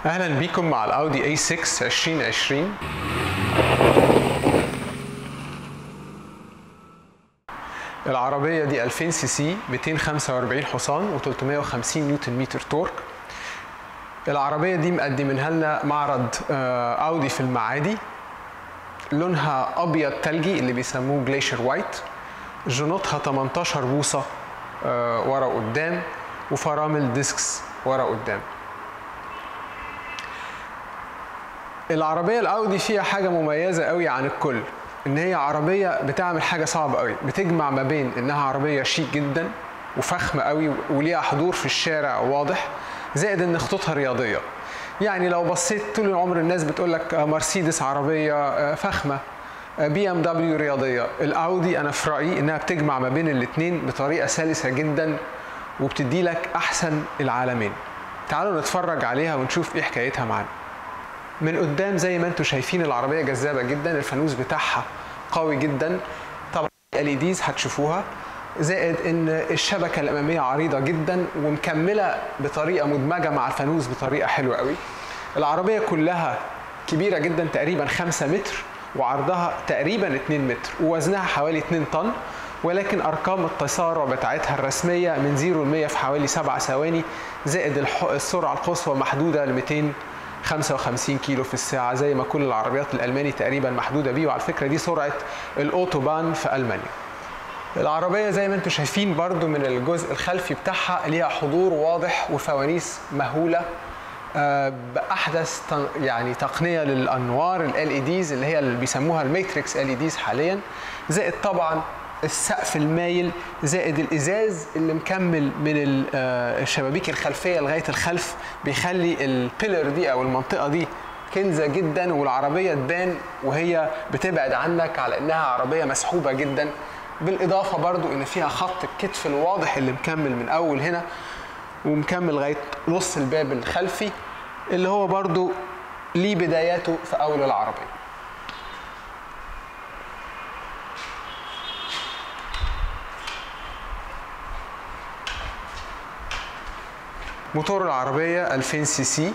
اهلا بيكم مع الاودي A6 2020 العربية دي 2000 سي سي 245 حصان و350 نيوتن متر تورك العربية دي مقدمينها لنا معرض آه، اودي في المعادي لونها ابيض تلجي اللي بيسموه جليشر وايت جنوطها 18 بوصة آه، ورا قدام وفرامل ديسكس ورا قدام العربية الأودي فيها حاجة مميزة قوي عن الكل إن هي عربية بتعمل حاجة صعبة قوي بتجمع ما بين إنها عربية شيك جدا وفخمة قوي وليها حضور في الشارع واضح زائد إن خطوطها رياضية يعني لو بصيت طول العمر الناس بتقول لك آه، مرسيدس عربية آه، فخمة بي ام دبليو رياضية الأودي أنا في رأيي إنها بتجمع ما بين الاتنين بطريقة سلسة جدا وبتدي لك أحسن العالمين تعالوا نتفرج عليها ونشوف إيه حكايتها معانا من قدام زي ما انتم شايفين العربيه جذابه جدا الفانوس بتاعها قوي جدا طبعا ال ديز هتشوفوها زائد ان الشبكه الاماميه عريضه جدا ومكمله بطريقه مدمجه مع الفانوس بطريقه حلوه قوي العربيه كلها كبيره جدا تقريبا 5 متر وعرضها تقريبا 2 متر ووزنها حوالي 2 طن ولكن ارقام التسارع بتاعتها الرسميه من 0 ل 100 في حوالي 7 ثواني زائد الح- السرعه القصوى محدوده ل 200 55 كيلو في الساعة زي ما كل العربيات الألماني تقريبا محدودة بيه وعلى فكرة دي سرعة الأوتوبان في ألمانيا العربية زي ما انتم شايفين برضو من الجزء الخلفي بتاعها ليها حضور واضح وفوانيس مهولة آه، بأحدث تن- يعني تقنية للأنوار ال LEDs اللي هي اللي بيسموها الماتريكس LEDs حاليا زائد طبعا السقف المايل زائد الازاز اللي مكمل من ال- آه، الشبابيك الخلفيه لغايه الخلف بيخلي البيلر دي او المنطقه دي كنزه جدا والعربيه تبان وهي بتبعد عنك على انها عربيه مسحوبه جدا بالاضافه برضو ان فيها خط الكتف الواضح اللي مكمل من اول هنا ومكمل لغايه نص الباب الخلفي اللي هو برضو ليه بداياته في اول العربيه موتور العربية 2000 سي سي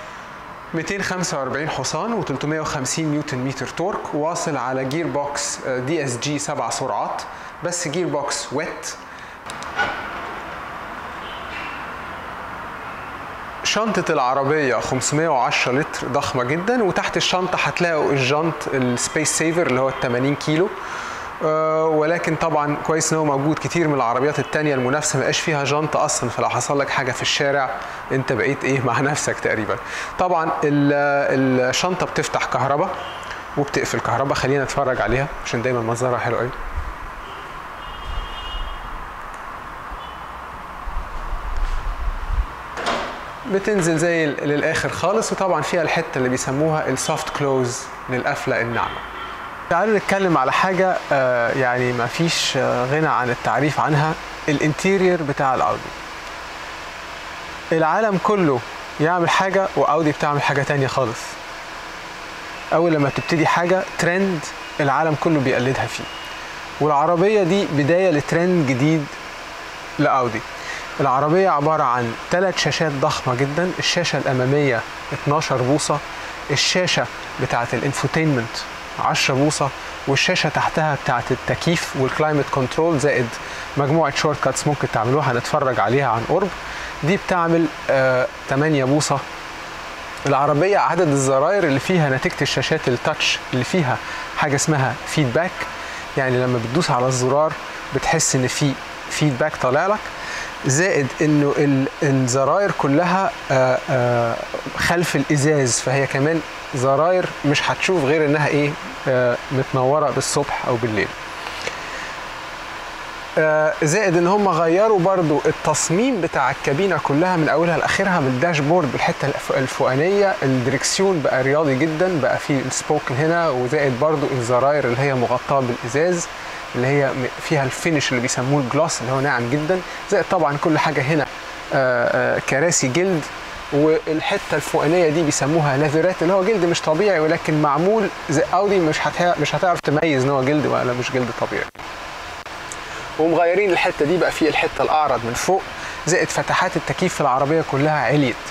245 حصان و350 نيوتن متر تورك واصل على جير بوكس دي اس جي 7 سرعات بس جير بوكس ويت شنطة العربية 510 لتر ضخمة جدا وتحت الشنطة هتلاقوا الجنط السبيس سيفر اللي هو ال 80 كيلو آه، ولكن طبعا كويس ان هو موجود كتير من العربيات التانية المنافسة ما بقاش فيها جنطة اصلا فلو حصل لك حاجة في الشارع انت بقيت ايه مع نفسك تقريبا طبعا ال- الشنطة بتفتح كهرباء وبتقفل كهرباء خلينا نتفرج عليها عشان دايما منظرها حلو قوي بتنزل زي ال- للاخر خالص وطبعا فيها الحته اللي بيسموها السوفت كلوز للقفله الناعمه تعالوا نتكلم على حاجه آه، يعني ما فيش آه، غنى عن التعريف عنها الانتيرير بتاع الاودي العالم كله يعمل حاجه واودي بتعمل حاجه تانية خالص اول لما بتبتدي حاجه ترند العالم كله بيقلدها فيه والعربيه دي بدايه لترند جديد لاودي العربية عبارة عن ثلاث شاشات ضخمة جدا الشاشة الأمامية 12 بوصة الشاشة بتاعة الانفوتينمنت 10 بوصة والشاشة تحتها بتاعة التكييف والكلايمت كنترول زائد مجموعة شورت كاتس ممكن تعملوها هنتفرج عليها عن قرب دي بتعمل آه 8 بوصة العربية عدد الزراير اللي فيها نتيجة الشاشات التاتش اللي فيها حاجة اسمها فيدباك يعني لما بتدوس على الزرار بتحس ان في فيدباك طالع لك زائد انه ال- الزراير كلها آه، آه، خلف الازاز فهي كمان زراير مش هتشوف غير انها ايه آه، متنوره بالصبح او بالليل آه، زائد ان هم غيروا برضو التصميم بتاع الكابينه كلها من اولها لاخرها بالداشبورد بالحته الف- الفوقانيه الدركسيون بقى رياضي جدا بقى فيه السبوك هنا وزائد برضو الزراير اللي هي مغطاه بالازاز اللي هي م- فيها الفينش اللي بيسموه الجلاس اللي هو ناعم جدا زائد طبعا كل حاجه هنا آه، آه، كراسي جلد والحته الفوقانيه دي بيسموها ليذرات اللي هو جلد مش طبيعي ولكن معمول زي اودي مش هتع- مش هتعرف تميز ان هو جلد ولا مش جلد طبيعي ومغيرين الحته دي بقى في الحته الاعرض من فوق زائد فتحات التكييف في العربيه كلها عليت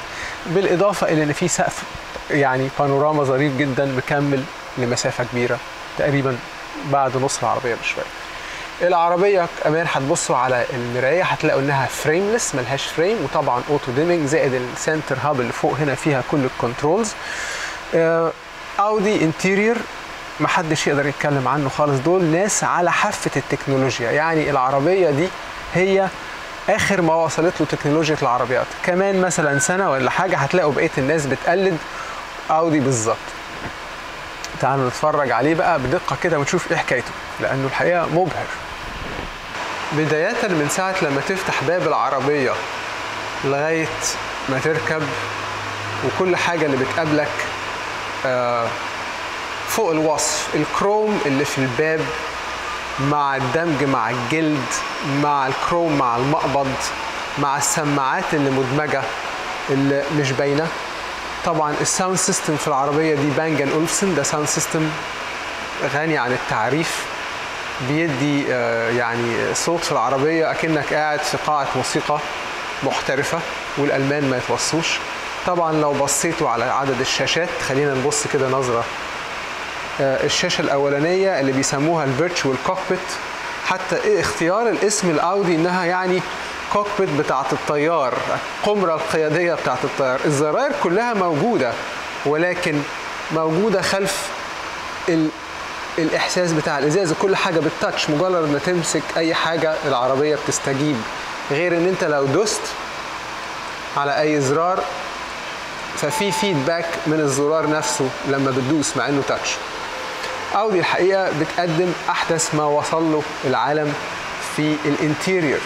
بالاضافه الى ان في سقف يعني بانوراما ظريف جدا مكمل لمسافه كبيره تقريبا بعد نص العربيه بشويه العربيه كمان هتبصوا على المرايه هتلاقوا انها فريمليس ملهاش فريم وطبعا اوتو ديمينج زائد السنتر هاب اللي فوق هنا فيها كل الكنترولز آه، اودي انتيرير محدش يقدر يتكلم عنه خالص دول ناس على حافه التكنولوجيا يعني العربيه دي هي اخر ما وصلت له تكنولوجيا العربيات كمان مثلا سنه ولا حاجه هتلاقوا بقيه الناس بتقلد اودي بالظبط تعالوا نتفرج عليه بقى بدقه كده ونشوف ايه حكايته لانه الحقيقه مبهر بداية من ساعة لما تفتح باب العربية لغاية ما تركب وكل حاجة اللي بتقابلك آه، فوق الوصف الكروم اللي في الباب مع الدمج مع الجلد مع الكروم مع المقبض مع السماعات اللي مدمجة اللي مش باينة طبعا الساوند سيستم في العربية دي بانجن اولفسن ده ساوند سيستم غني عن التعريف بيدي آه، يعني صوت في العربية أكنك قاعد في قاعة موسيقى محترفة والألمان ما يتوصوش طبعا لو بصيتوا على عدد الشاشات خلينا نبص كده نظرة آه، الشاشة الأولانية اللي بيسموها الفيرتشوال كوكبيت حتى إيه اختيار الاسم الأودي إنها يعني كوكبيت بتاعة الطيار القمرة القيادية بتاعة الطيار الزراير كلها موجودة ولكن موجودة خلف ال الاحساس بتاع الازاز كل حاجه بالتاتش مجرد ما تمسك اي حاجه العربيه بتستجيب غير ان انت لو دوست على اي زرار ففي فيدباك من الزرار نفسه لما بتدوس مع انه تاتش اودي الحقيقه بتقدم احدث ما وصل له العالم في الانتيريور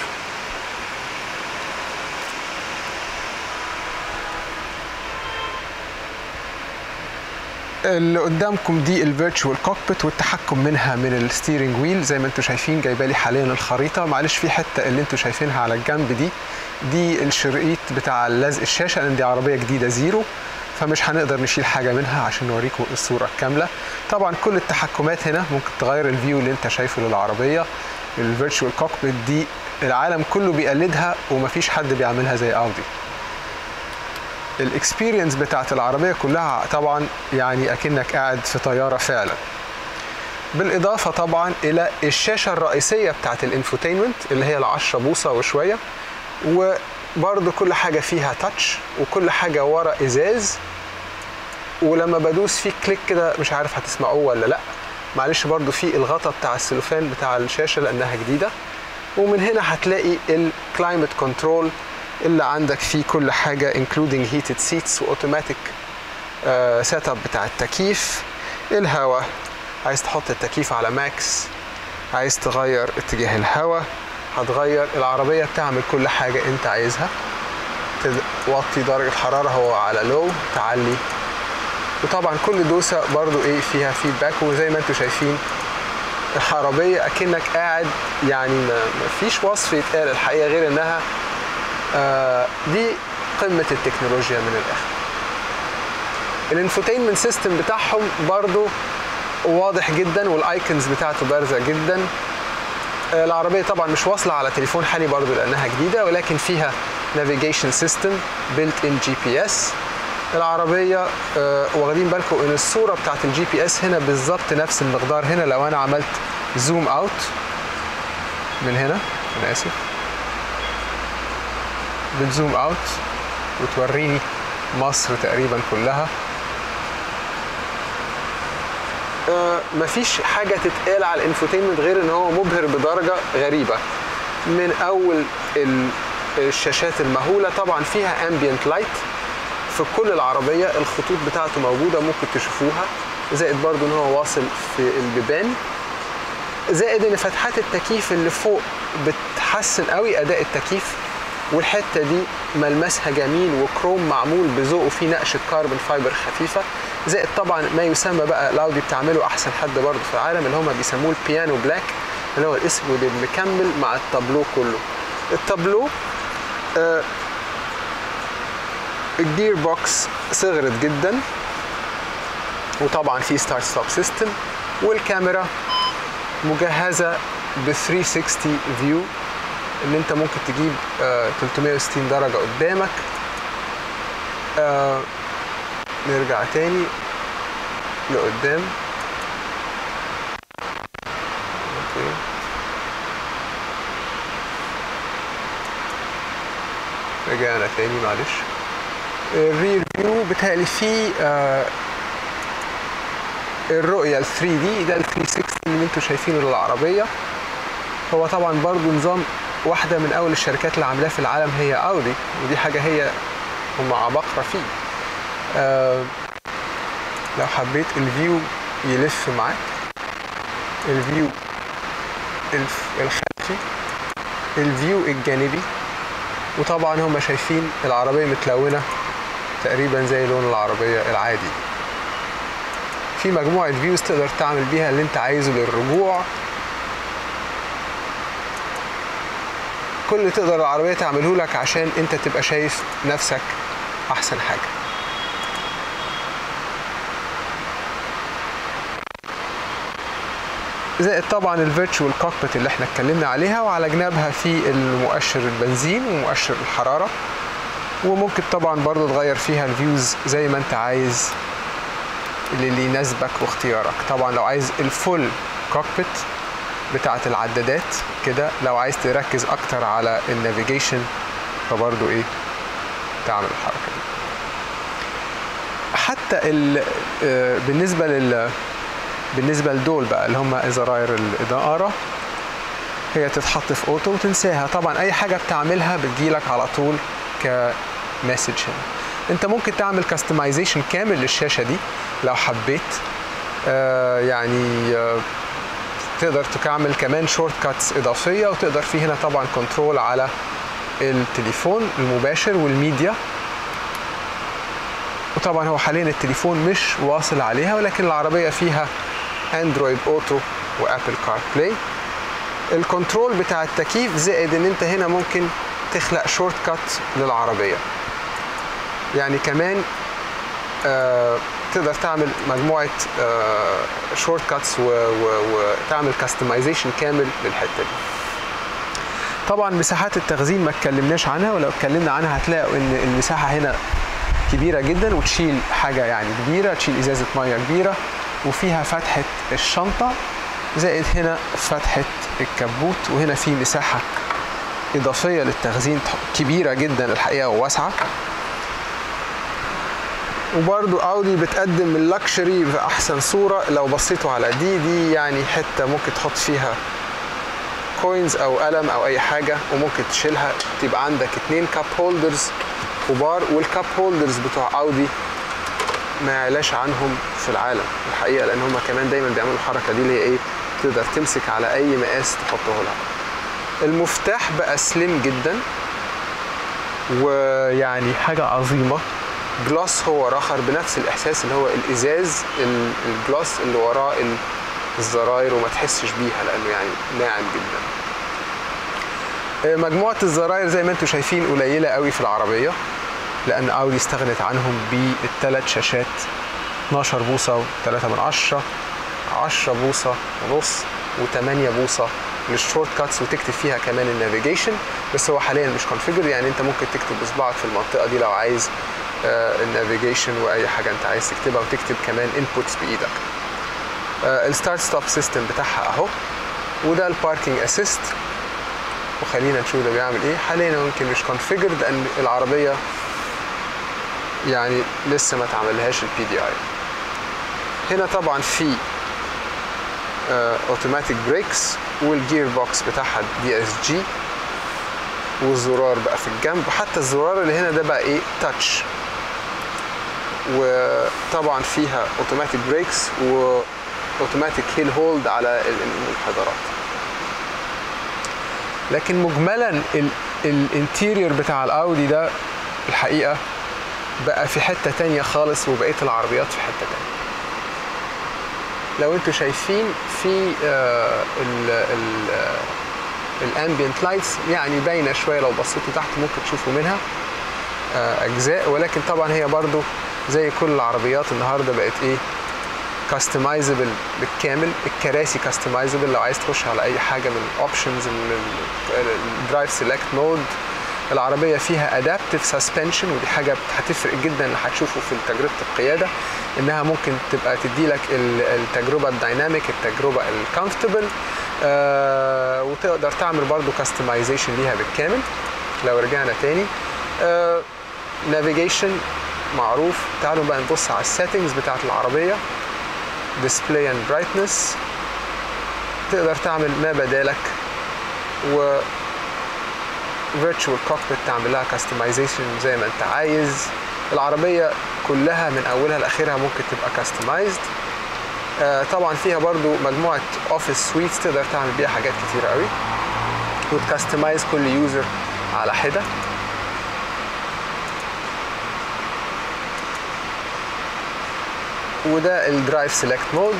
اللي قدامكم دي الفيرتشوال كوكبيت والتحكم منها من الستيرنج ويل زي ما انتم شايفين جايبه لي حاليا الخريطه معلش في حته اللي انتم شايفينها على الجنب دي دي الشريط بتاع لزق الشاشه لان دي عربيه جديده زيرو فمش هنقدر نشيل حاجه منها عشان نوريكم الصوره الكامله طبعا كل التحكمات هنا ممكن تغير الفيو اللي انت شايفه للعربيه الفيرتشوال كوكبيت دي العالم كله بيقلدها ومفيش حد بيعملها زي اودي الاكسبيرينس بتاعت العربيه كلها طبعا يعني اكنك قاعد في طياره فعلا بالاضافه طبعا الى الشاشه الرئيسيه بتاعت الانفوتينمنت اللي هي ال 10 بوصه وشويه وبرده كل حاجه فيها تاتش وكل حاجه ورا ازاز ولما بدوس فيه كليك كده مش عارف هتسمعوه ولا لا معلش برضو في الغطا بتاع السلوفان بتاع الشاشه لانها جديده ومن هنا هتلاقي الكلايمت كنترول اللي عندك فيه كل حاجه including heated seats واوتوماتيك سيت اب بتاع التكييف الهواء عايز تحط التكييف على ماكس عايز تغير اتجاه الهواء هتغير العربيه بتعمل كل حاجه انت عايزها توطي درجه الحراره هو على لو تعلي وطبعا كل دوسه برضو ايه فيها فيدباك وزي ما انتم شايفين العربيه اكنك قاعد يعني ما فيش وصف يتقال الحقيقه غير انها آه دي قمه التكنولوجيا من الاخر الانفوتينمنت سيستم بتاعهم برضو واضح جدا والايكونز بتاعته بارزه جدا آه العربيه طبعا مش واصله على تليفون حالي برضو لانها جديده ولكن فيها نافيجيشن سيستم بيلت ان جي بي اس العربيه آه واخدين بالكم ان الصوره بتاعت الجي بي اس هنا بالظبط نفس المقدار هنا لو انا عملت زوم اوت من هنا انا اسف بتزوم اوت وتوريني مصر تقريبا كلها آه مفيش حاجه تتقال على الانفوتينمنت غير ان هو مبهر بدرجه غريبه من اول الشاشات المهوله طبعا فيها امبيانت لايت في كل العربيه الخطوط بتاعته موجوده ممكن تشوفوها زائد برضو ان هو واصل في البيبان زائد ان فتحات التكييف اللي فوق بتحسن قوي اداء التكييف والحته دي ملمسها جميل وكروم معمول بذوق وفيه نقشه كاربون فايبر خفيفه زائد طبعا ما يسمى بقى لاودي بتعمله احسن حد برضه في العالم اللي هم بيسموه البيانو بلاك اللي هو الاسم اللي مكمل مع التابلو كله التابلو آه الجير بوكس صغرت جدا وطبعا في ستارت ستوب سيستم والكاميرا مجهزه ب 360 فيو ان انت ممكن تجيب آه 360 درجه قدامك آه نرجع تاني لقدام اوكي رجعنا تاني معلش الرير فيو بتهيألي فيه آه الرؤية ال 3 دي ده ال 360 اللي انتوا شايفينه للعربية هو طبعا برضو نظام واحدة من أول الشركات اللي عاملاه في العالم هي أودي ودي حاجة هي هم عباقرة فيه آه لو حبيت الفيو يلف معاك الفيو الف الخلفي الفيو الجانبي وطبعا هم شايفين العربية متلونة تقريبا زي لون العربية العادي في مجموعة فيوز تقدر تعمل بيها اللي انت عايزه للرجوع كل اللي تقدر العربية تعمله لك عشان انت تبقى شايف نفسك احسن حاجة زائد طبعا الفيرتشوال كوكبيت اللي احنا اتكلمنا عليها وعلى جنابها في المؤشر البنزين ومؤشر الحرارة وممكن طبعا برضو تغير فيها الفيوز زي ما انت عايز اللي يناسبك واختيارك طبعا لو عايز الفول كوكبيت بتاعة العدادات كده لو عايز تركز اكتر على النافيجيشن فبرضو ايه تعمل الحركة دي حتى ال بالنسبة لل بالنسبة لدول بقى اللي هم زراير الإدارة هي تتحط في اوتو وتنساها طبعا اي حاجة بتعملها بتجيلك على طول كمسج هنا انت ممكن تعمل كاستمايزيشن كامل للشاشة دي لو حبيت آه يعني آه تقدر تعمل كمان شورت كاتس اضافيه وتقدر في هنا طبعا كنترول على التليفون المباشر والميديا وطبعا هو حاليا التليفون مش واصل عليها ولكن العربيه فيها اندرويد اوتو وابل كار بلاي الكنترول بتاع التكييف زائد ان انت هنا ممكن تخلق شورت كات للعربيه يعني كمان آه تقدر تعمل مجموعه آه شورت كاتس وتعمل كاستمايزيشن كامل للحته دي طبعا مساحات التخزين ما اتكلمناش عنها ولو اتكلمنا عنها هتلاقوا ان المساحه هنا كبيره جدا وتشيل حاجه يعني كبيره تشيل ازازه ميه كبيره وفيها فتحه الشنطه زائد هنا فتحه الكبوت وهنا في مساحه اضافيه للتخزين كبيره جدا الحقيقه وواسعه وبرضو اودي بتقدم اللكشري في احسن صوره لو بصيتوا على دي دي يعني حته ممكن تحط فيها كوينز او قلم او اي حاجه وممكن تشيلها تبقى عندك اتنين كاب هولدرز كبار والكاب هولدرز بتوع اودي ما يعلاش عنهم في العالم الحقيقه لان هم كمان دايما بيعملوا الحركه دي اللي هي ايه تقدر تمسك على اي مقاس تحطه لها المفتاح بقى سليم جدا ويعني حاجه عظيمه جلاس هو وراه اخر بنفس الاحساس اللي هو الازاز الجلاس اللي وراه الزراير وما تحسش بيها لانه يعني ناعم جدا مجموعه الزراير زي ما انتم شايفين قليله قوي في العربيه لان اودي استغنت عنهم بالثلاث شاشات 12 بوصه و3 من 10 10 بوصه ونص و8 بوصه للشورت كاتس وتكتب فيها كمان النافيجيشن بس هو حاليا مش كونفيجر يعني انت ممكن تكتب بصبعك في المنطقه دي لو عايز النافيجيشن واي حاجه انت عايز تكتبها وتكتب كمان انبوتس بايدك الستارت ستوب سيستم بتاعها اهو وده الباركينج اسيست وخلينا نشوف ده بيعمل ايه حاليا يمكن مش كونفيجر لان العربيه يعني لسه ما تعملهاش البي دي اي هنا طبعا في اوتوماتيك بريكس والجير بوكس بتاعها دي اس جي والزرار بقى في الجنب وحتى الزرار اللي هنا ده بقى ايه تاتش وطبعا فيها اوتوماتيك بريكس واوتوماتيك هيل هولد على المنحدرات لكن مجملا الانتيريور بتاع الاودي ده الحقيقه بقى في حته تانية خالص وبقيه العربيات في حته تانية لو انتوا شايفين في آه ال ال الامبيانت لايتس يعني باينه شويه لو بصيتوا تحت ممكن تشوفوا منها آه اجزاء ولكن طبعا هي برضو زي كل العربيات النهارده بقت ايه كاستمايزبل بالكامل الكراسي كاستمايزبل لو عايز تخش على اي حاجه من الاوبشنز الدرايف سيلكت مود العربيه فيها ادابتيف سسبنشن ودي حاجه هتفرق جدا اللي هتشوفه في تجربه القياده انها ممكن تبقى تدي لك التجربه الدايناميك التجربه الكومفورتبل آه وتقدر تعمل برضو كاستمايزيشن ليها بالكامل لو رجعنا تاني نافيجيشن معروف تعالوا بقى نبص على السيتنجز بتاعت العربيه display and brightness تقدر تعمل ما بدالك و virtual cockpit تعمل لها customization زي ما انت عايز العربية كلها من أولها لآخرها ممكن تبقى customized آه طبعا فيها برضو مجموعة office suites تقدر تعمل بيها حاجات كتير قوي وتكستمايز كل يوزر على حدة وده الدرايف سيلكت مود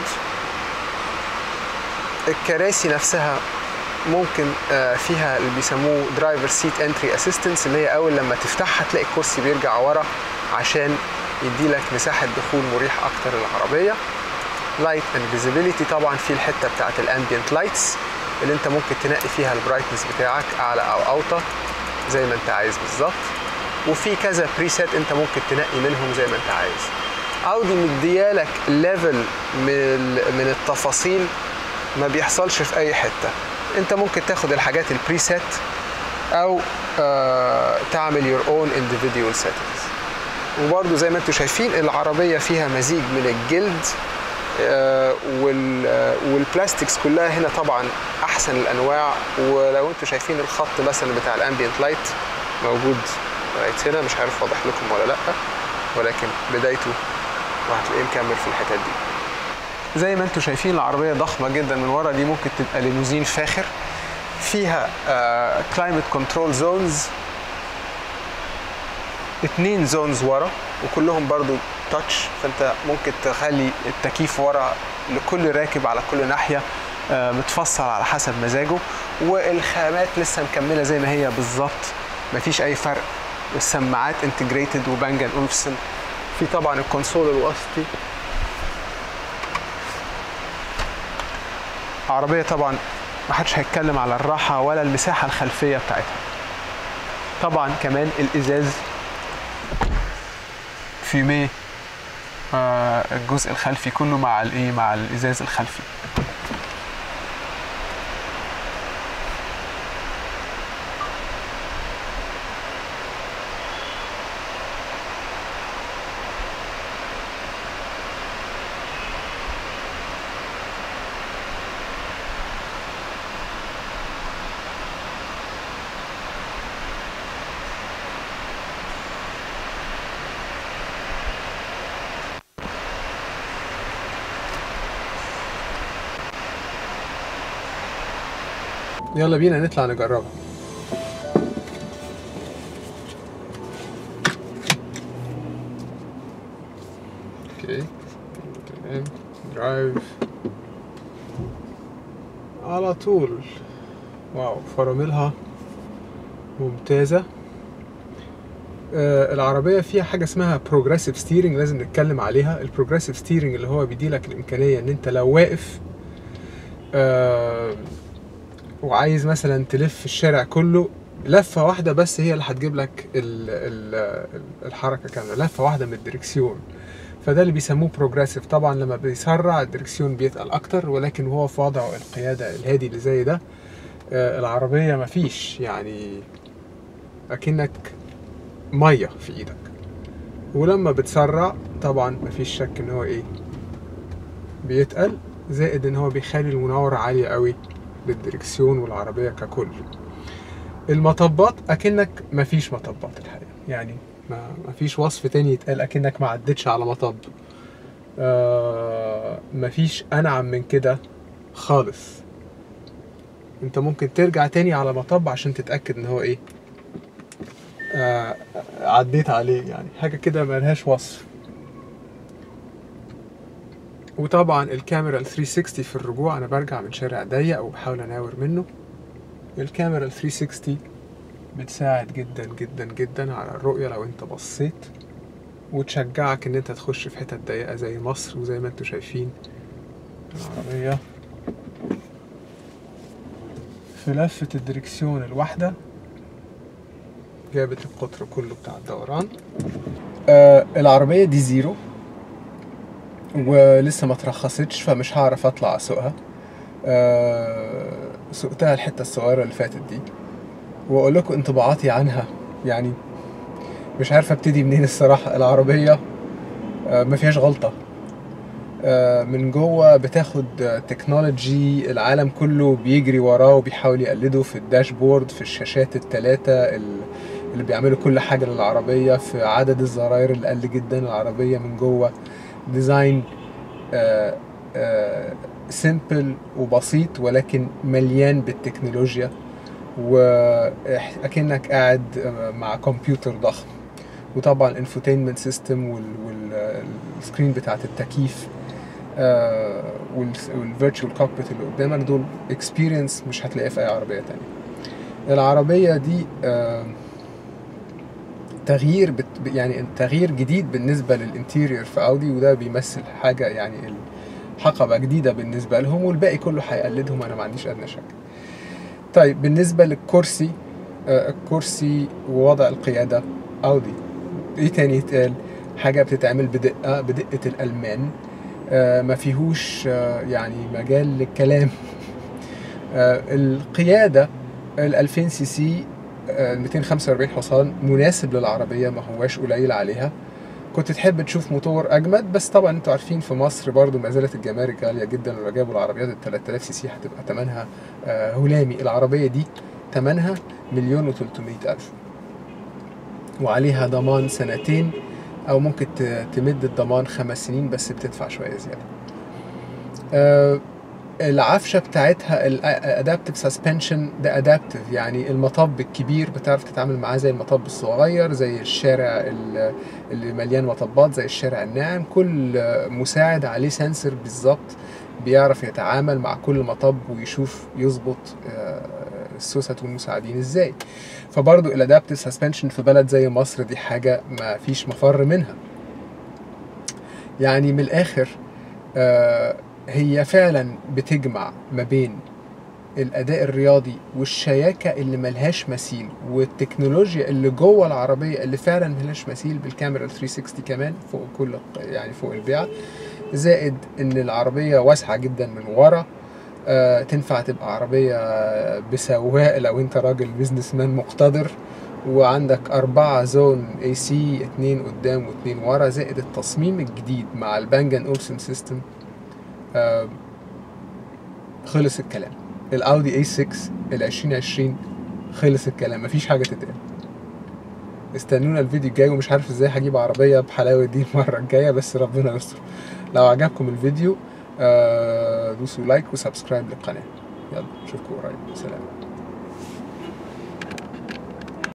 الكراسي نفسها ممكن فيها اللي بيسموه درايفر سيت انتري اسيستنس اللي هي اول لما تفتحها تلاقي الكرسي بيرجع ورا عشان يدي لك مساحه دخول مريح اكتر للعربيه لايت اند فيزيبيليتي طبعا في الحته بتاعت الامبيانت لايتس اللي انت ممكن تنقي فيها البرايتنس بتاعك اعلى او اوطى زي ما انت عايز بالظبط وفي كذا بريسيت انت ممكن تنقي منهم زي ما انت عايز اودي مديالك ليفل من من التفاصيل ما بيحصلش في اي حته انت ممكن تاخد الحاجات البريسيت او آه تعمل يور اون individual settings وبرده زي ما انتم شايفين العربيه فيها مزيج من الجلد آه وال آه والبلاستكس كلها هنا طبعا احسن الانواع ولو انتم شايفين الخط مثلا بتاع الامبيانت لايت موجود لغايه هنا مش عارف واضح لكم ولا لا ولكن بدايته وهتلاقيه مكمل في الحتت دي زي ما انتم شايفين العربيه ضخمه جدا من ورا دي ممكن تبقى ليموزين فاخر فيها كلايمت كنترول زونز اتنين زونز ورا وكلهم برضو تاتش فانت ممكن تخلي التكييف ورا لكل راكب على كل ناحيه آه متفصل على حسب مزاجه والخامات لسه مكمله زي ما هي بالظبط مفيش اي فرق السماعات انتجريتد وبانج اولفسون في طبعا الكونسول الوسطي عربيه طبعا ما حدش هيتكلم على الراحه ولا المساحه الخلفيه بتاعتها طبعا كمان الازاز فيميه آه الجزء الخلفي كله مع الايه مع الازاز الخلفي يلا بينا نطلع نجربها اوكي تمام درايف على طول واو فراملها ممتازة آه العربية فيها حاجة اسمها بروجريسيف ستيرنج لازم نتكلم عليها البروجريسيف ستيرنج اللي هو بيديلك الإمكانية إن أنت لو واقف آه وعايز مثلا تلف الشارع كله لفة واحدة بس هي اللي هتجيب لك ال ال الحركة كاملة لفة واحدة من الدركسيون فده اللي بيسموه بروجريسيف طبعا لما بيسرع الدركسيون بيتقل اكتر ولكن وهو في وضعه القيادة الهادي اللي زي ده آه العربية مفيش يعني اكنك مية في ايدك ولما بتسرع طبعا مفيش شك ان هو ايه بيتقل زائد ان هو بيخلي المناورة عالية قوي للدركسيون والعربية ككل المطبات أكنك مفيش مطبات الحقيقة يعني ما مفيش وصف تاني يتقال أكنك ما عدتش على مطب آه مفيش أنعم من كده خالص انت ممكن ترجع تاني على مطب عشان تتأكد ان هو ايه آه عديت عليه يعني حاجة كده ملهاش وصف وطبعا الكاميرا ال 360 في الرجوع انا برجع من شارع ضيق وبحاول اناور منه الكاميرا ال 360 بتساعد جدا جدا جدا على الرؤية لو انت بصيت وتشجعك ان انت تخش في حتت ضيقة زي مصر وزي ما انتوا شايفين العربية في لفة الدركسيون الواحدة جابت القطر كله بتاع الدوران آه العربية دي زيرو ولسه ما اترخصتش فمش هعرف اطلع اسوقها آه سوقتها الحتة الصغيرة اللي فاتت دي واقول لكم انطباعاتي عنها يعني مش عارف ابتدي منين الصراحة العربية آه ما فيهاش غلطة آه، من جوه بتاخد آه، تكنولوجي العالم كله بيجري وراه وبيحاول يقلده في الداشبورد في الشاشات التلاتة ال- اللي بيعملوا كل حاجة للعربية في عدد الزراير اللي قل جدا العربية من جوه ديزاين سيمبل وبسيط ولكن مليان بالتكنولوجيا واكنك قاعد آه، مع كمبيوتر ضخم وطبعا الانفوتينمنت سيستم والسكرين بتاعت التكييف والفيرتشوال كوكبيت اللي قدامك دول اكسبيرينس مش هتلاقيها في اي عربيه تانية العربيه دي آه، تغيير بت يعني تغيير جديد بالنسبه للانتيريور في اودي وده بيمثل حاجه يعني حقبه جديده بالنسبه لهم والباقي كله هيقلدهم انا ما عنديش ادنى شك طيب بالنسبه للكرسي آه، الكرسي ووضع القياده اودي ايه تاني يتقال حاجه بتتعمل بدقه بدقه الالمان آه، ما فيهوش آه، يعني مجال للكلام آه، القياده ال 2000 سي سي آه، 245 حصان مناسب للعربيه ما هواش قليل عليها كنت تحب تشوف موتور اجمد بس طبعا انتوا عارفين في مصر برضو ما زالت الجمارك غاليه جدا ولو جابوا العربيات ال 3000 سي سي هتبقى ثمنها آه، هلامي العربيه دي ثمنها مليون و300 الف وعليها ضمان سنتين او ممكن ت- تمد الضمان خمس سنين بس بتدفع شويه زياده آه، العفشه بتاعتها الادابتيف سسبنشن ده ادابتيف يعني المطب الكبير بتعرف تتعامل معاه زي المطب الصغير زي الشارع ال- اللي مليان مطبات زي الشارع الناعم كل آه، مساعد عليه سنسور بالظبط بيعرف يتعامل مع كل مطب ويشوف يظبط آه، السوست والمساعدين ازاي فبرضو الادابتيف سسبنشن في بلد زي مصر دي حاجه ما فيش مفر منها يعني من الاخر آه، هي فعلا بتجمع ما بين الاداء الرياضي والشياكه اللي ملهاش مثيل والتكنولوجيا اللي جوه العربيه اللي فعلا ملهاش مثيل بالكاميرا ال 360 كمان فوق كل يعني فوق البيعه زائد ان العربيه واسعه جدا من ورا آه، تنفع تبقى عربية بسواق لو انت راجل بيزنس مان مقتدر وعندك أربعة زون اي سي اتنين قدام واتنين ورا زائد التصميم الجديد مع البانجن اولسن سيستم آه، خلص الكلام الاودي اي 6 ال 2020 خلص الكلام مفيش حاجة تتقال استنونا الفيديو الجاي ومش عارف ازاي هجيب عربية بحلاوة دي المرة الجاية بس ربنا يستر لو عجبكم الفيديو آه، دوسوا لايك وسبسكرايب للقناة يلا اشوفكم قريب سلام